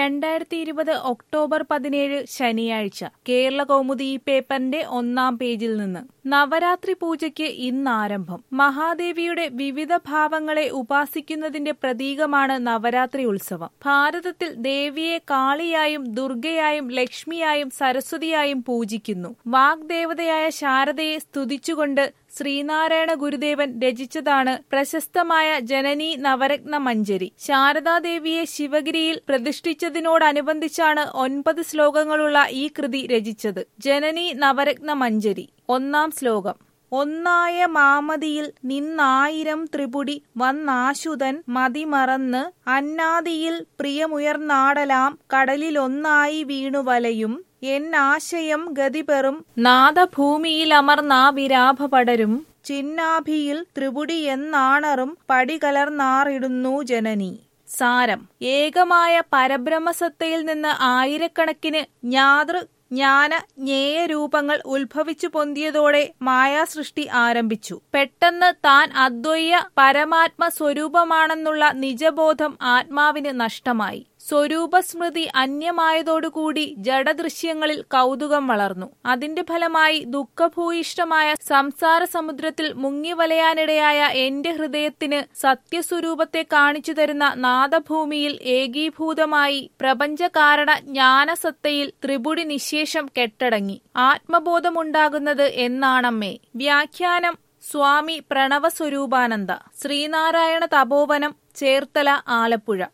രണ്ടായിരത്തി ഇരുപത് ഒക്ടോബർ പതിനേഴ് ശനിയാഴ്ച കേരള കൗമുദി ഈ പേപ്പറിന്റെ ഒന്നാം പേജിൽ നിന്ന് നവരാത്രി പൂജയ്ക്ക് ഇന്ന് ആരംഭം മഹാദേവിയുടെ വിവിധ ഭാവങ്ങളെ ഉപാസിക്കുന്നതിന്റെ പ്രതീകമാണ് നവരാത്രി ഉത്സവം ഭാരതത്തിൽ ദേവിയെ കാളിയായും ദുർഗയായും ലക്ഷ്മിയായും സരസ്വതിയായും പൂജിക്കുന്നു വാഗ്ദേവതയായ ശാരദയെ സ്തുതിച്ചുകൊണ്ട് ശ്രീനാരായണ ഗുരുദേവൻ രചിച്ചതാണ് പ്രശസ്തമായ ജനനി നവരത്ന മഞ്ജരി ശാരദാദേവിയെ ശിവഗിരിയിൽ പ്രതിഷ്ഠിച്ചതിനോടനുബന്ധിച്ചാണ് ഒൻപത് ശ്ലോകങ്ങളുള്ള ഈ കൃതി രചിച്ചത് ജനനി നവരത്ന മഞ്ജരി ഒന്നാം ശ്ലോകം ഒന്നായ മാമതിയിൽ നിന്നായിരം ത്രിപുടി വന്നാശുതൻ മതിമറന്ന് അന്നാദിയിൽ പ്രിയമുയർന്നാടലാം കടലിലൊന്നായി വീണുവലയും എന്നാശയം ഗതിപെറും നാദഭൂമിയിലമർന്നാ വിരാഭ പടരും ചിന്നാഭിയിൽ ത്രിപുടി എന്നാണറും പടികലർന്നാറിടുന്നു ജനനി സാരം ഏകമായ പരബ്രഹ്മസത്തയിൽ നിന്ന് ആയിരക്കണക്കിന് ജ്ഞാതൃ ജ്ഞാന ജ്ഞേയ രൂപങ്ങൾ ഉത്ഭവിച്ചു പൊന്തിയതോടെ മായാസൃഷ്ടി ആരംഭിച്ചു പെട്ടെന്ന് താൻ അദ്വൈയ പരമാത്മ സ്വരൂപമാണെന്നുള്ള നിജബോധം ആത്മാവിന് നഷ്ടമായി സ്വരൂപസ്മൃതി അന്യമായതോടുകൂടി ജഡദൃശ്യങ്ങളിൽ കൗതുകം വളർന്നു അതിന്റെ ഫലമായി ദുഃഖഭൂയിഷ്ടമായ സംസാര സമുദ്രത്തിൽ മുങ്ങിവലയാനിടയായ എന്റെ ഹൃദയത്തിന് സത്യസ്വരൂപത്തെ കാണിച്ചു തരുന്ന നാദഭൂമിയിൽ ഏകീഭൂതമായി പ്രപഞ്ചകാരണ ജ്ഞാനസത്തയിൽ ത്രിപുടി നിശേഷം കെട്ടടങ്ങി ആത്മബോധമുണ്ടാകുന്നത് എന്നാണമ്മേ വ്യാഖ്യാനം സ്വാമി പ്രണവസ്വരൂപാനന്ദ ശ്രീനാരായണ തപോവനം ചേർത്തല ആലപ്പുഴ